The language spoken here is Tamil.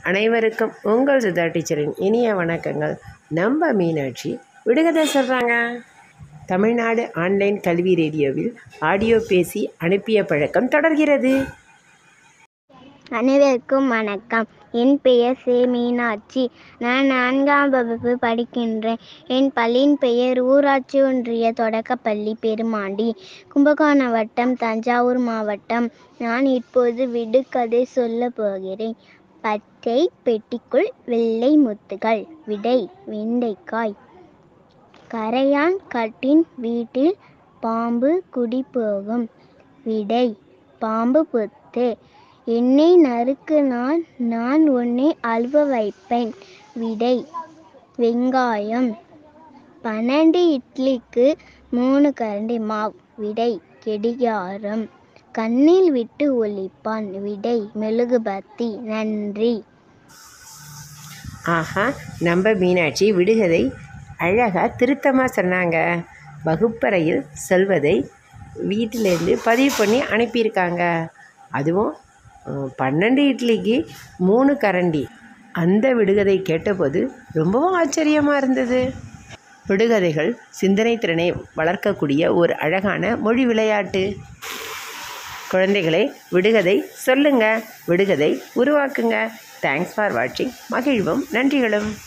அனைவருக்கும் உங்கள் சுதா டீச்சரின் இனிய வணக்கங்கள் நம்ம மீனாட்சி விடுகதை சொல்கிறாங்க தமிழ்நாடு ஆன்லைன் கல்வி ரேடியோவில் ஆடியோ பேசி அனுப்பிய பழக்கம் தொடர்கிறது அனைவருக்கும் வணக்கம் என் பெயர் சே மீனாட்சி நான் நான்காம் வகுப்பு படிக்கின்றேன் என் பள்ளியின் பெயர் ஊராட்சி ஒன்றிய தொடக்கப்பள்ளி பெருமாண்டி கும்பகோணம் வட்டம் தஞ்சாவூர் மாவட்டம் நான் இப்போது விடுகதை சொல்லப் போகிறேன் பச்சை பெட்டிக்குள் வெள்ளை முத்துகள் விடை வெண்டைக்காய் கரையான் கட்டின் வீட்டில் பாம்பு குடி போகும் விடை பாம்பு புத்து என்னை நறுக்கு நான் நான் உன்னை அழுவ வைப்பேன் விடை வெங்காயம் பன்னெண்டு இட்லிக்கு மூணு கரண்டி மாவு விடை கெடிகாரம் கண்ணில் விட்டு ஒலிப்பான் விடை மெழுகுபத்தி நன்றி ஆஹா நம்ம மீனாட்சி விடுகதை அழகாக திருத்தமாக சொன்னாங்க வகுப்பறையில் சொல்வதை வீட்டிலேருந்து பதிவு பண்ணி அனுப்பியிருக்காங்க அதுவும் அஹ், பன்னெண்டு இட்லிக்கு மூணு கரண்டி அந்த விடுகதை கேட்டபோது ரொம்பவும் ஆச்சரியமாக இருந்தது விடுகதைகள் சிந்தனை திறனை வளர்க்கக்கூடிய ஒரு அழகான மொழி விளையாட்டு குழந்தைகளே விடுகதை சொல்லுங்க விடுகதை உருவாக்குங்க தேங்க்ஸ் ஃபார் வாட்சிங் மகிழ்வும் நன்றிகளும்